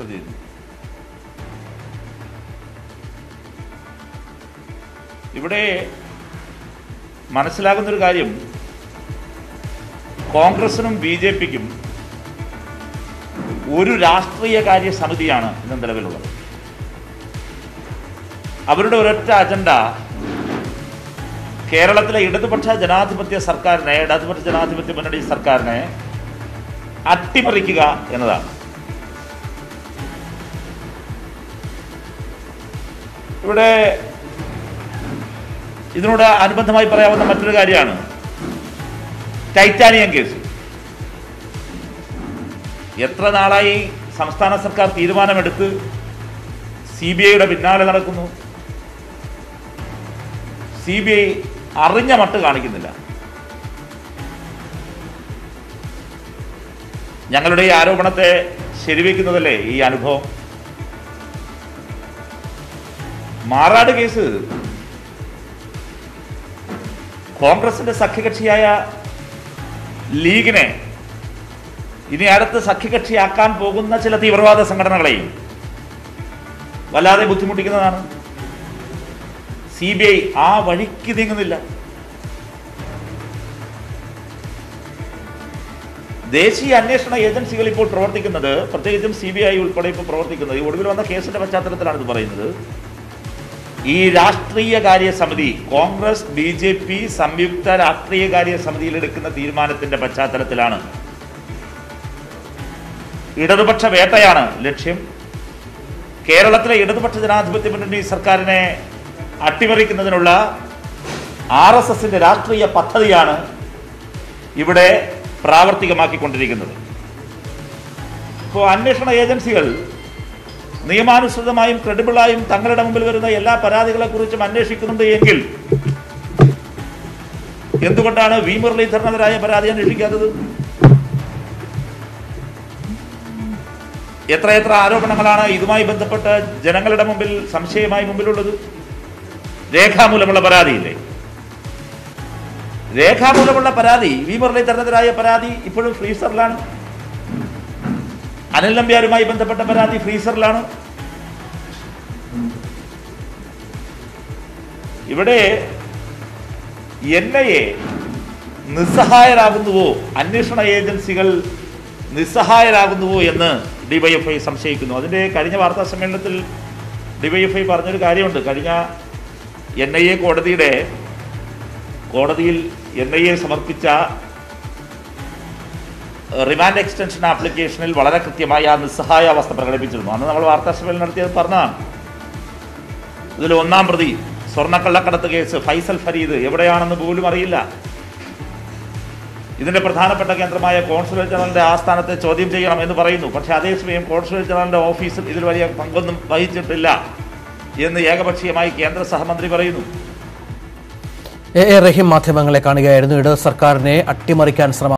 സ്ഥിതി ചെയ്യുന്നു ഇവിടെ മനസ്സിലാകുന്നൊരു കാര്യം കോൺഗ്രസിനും ബി ജെ പിക്കും ഒരു രാഷ്ട്രീയ കാര്യ സമിതിയാണ് ഇന്ന് നിലവിലുള്ളത് അവരുടെ ഒരൊറ്റ അജണ്ട കേരളത്തിലെ ഇടതുപക്ഷ ജനാധിപത്യ സർക്കാരിനെ ഇടതുപക്ഷ ജനാധിപത്യ മുന്നണി സർക്കാരിനെ അട്ടിമറിക്കുക എന്നതാണ് ഇവിടെ ഇതിനോട് അനുബന്ധമായി പറയാവുന്ന മറ്റൊരു കാര്യമാണ് ടൈറ്റാനിയം കേസ് എത്ര നാളായി സംസ്ഥാന സർക്കാർ തീരുമാനമെടുത്ത് സി ബി ഐയുടെ പിന്നാലെ നടക്കുന്നു സി ബി ഐ അറിഞ്ഞ മട്ട് കാണിക്കുന്നില്ല ഞങ്ങളുടെ ഈ ആരോപണത്തെ ശരിവെക്കുന്നതല്ലേ ഈ അനുഭവം മാറാട് കേസ് കോൺഗ്രസിന്റെ സഖ്യകക്ഷിയായ ലീഗിനെ ഇനി അടുത്ത് സഖ്യകക്ഷിയാക്കാൻ പോകുന്ന ചില തീവ്രവാദ സംഘടനകളെയും വല്ലാതെ ബുദ്ധിമുട്ടിക്കുന്നതാണ് സി ബി ഐ ആ വഴിക്ക് നീങ്ങുന്നില്ല ദേശീയ അന്വേഷണ ഏജൻസികൾ ഇപ്പോൾ പ്രവർത്തിക്കുന്നത് പ്രത്യേകിച്ചും സി ബി ഐ ഉൾപ്പെടെ ഇപ്പോൾ പ്രവർത്തിക്കുന്നത് ഈ ഒടുവിൽ വന്ന കേസിന്റെ പശ്ചാത്തലത്തിലാണ് ഇത് പറയുന്നത് ഈ രാഷ്ട്രീയ കാര്യ സമിതി കോൺഗ്രസ് ബി ജെ പി സംയുക്ത രാഷ്ട്രീയ കാര്യ സമിതിയിൽ എടുക്കുന്ന തീരുമാനത്തിന്റെ പശ്ചാത്തലത്തിലാണ് ഇടതുപക്ഷ വേട്ടയാണ് ലക്ഷ്യം കേരളത്തിലെ ഇടതുപക്ഷ ജനാധിപത്യ മുന്നണി സർക്കാരിനെ അട്ടിമറിക്കുന്നതിനുള്ള ആർ എസ് എസിന്റെ രാഷ്ട്രീയ പദ്ധതിയാണ് ഇവിടെ പ്രാവർത്തികമാക്കിക്കൊണ്ടിരിക്കുന്നത് ഇപ്പോൾ അന്വേഷണ ഏജൻസികൾ നിയമാനുസൃതമായും ക്രെഡിബിളായും തങ്ങളുടെ മുമ്പിൽ വരുന്ന എല്ലാ പരാതികളെക്കുറിച്ചും അന്വേഷിക്കുന്നുണ്ട് എങ്കിൽ എന്തുകൊണ്ടാണ് വി മുരളീധരനെതിരായ പരാതി അന്വേഷിക്കാത്തത് എത്രയെത്ര ആരോപണങ്ങളാണ് ഇതുമായി ബന്ധപ്പെട്ട് ജനങ്ങളുടെ മുമ്പിൽ സംശയമായി മുമ്പിലുള്ളത് രേഖാമൂലമുള്ള പരാതിയില്ലേ രേഖാമൂലമുള്ള പരാതി വി മുരളീധരനെതിരായ പരാതി ഇപ്പോഴും ഫ്രീസറിലാണ് അനിൽ നമ്പ്യാരുമായി ബന്ധപ്പെട്ട പരാതി ഫ്രീസറിലാണ് ഇവിടെ എൻ ഐ എ നിസ്സഹായരാകുന്നുവോ അന്വേഷണ ഏജൻസികൾ നിസ്സഹായരാകുന്നുവോ എന്ന് ഡിവൈഎഫ്ഐ സംശയിക്കുന്നു അതിൻ്റെ കഴിഞ്ഞ വാർത്താ സമ്മേളനത്തിൽ ഡിവൈഎഫ്ഐ പറഞ്ഞൊരു കാര്യമുണ്ട് കഴിഞ്ഞ എൻ ഐ എ കോടതിയുടെ കോടതിയിൽ എൻ ഐ എ സമർപ്പിച്ച റിമാൻഡ് എക്സ്റ്റൻഷൻ ആപ്ലിക്കേഷനിൽ വളരെ കൃത്യമായി ആ നിസ്സഹായ അവസ്ഥ പ്രകടിപ്പിച്ചിരുന്നു അന്ന് നമ്മൾ വാർത്താ സമ്മേളനം നടത്തിയത് പറഞ്ഞതാണ് ഇതിൽ ഒന്നാം പ്രതി സ്വർണ്ണക്കള്ളക്കടത്ത് കേസ് ഫൈസൽ ഫരീദ് എവിടെയാണെന്ന് പോലും അറിയില്ല ഇതിന്റെ പ്രധാനപ്പെട്ട കേന്ദ്രമായ കോൺസുലേറ്റ് ജനറലിന്റെ ആസ്ഥാനത്തെ ചോദ്യം ചെയ്യണം എന്ന് പറയുന്നു പക്ഷേ അതേസമയം കോൺസുലേറ്റ് ജനറലിന്റെ ഓഫീസിൽ ഇതിൽ വലിയ പങ്കൊന്നും വഹിച്ചിട്ടില്ല എന്ന് ഏകപക്ഷീയമായി കേന്ദ്ര സഹമന്ത്രി പറയുന്നു എ എ റഹീം മാധ്യമങ്ങളെ കാണുകയായിരുന്നു ഇടത് സർക്കാരിനെ അട്ടിമറിക്കാൻ ശ്രമം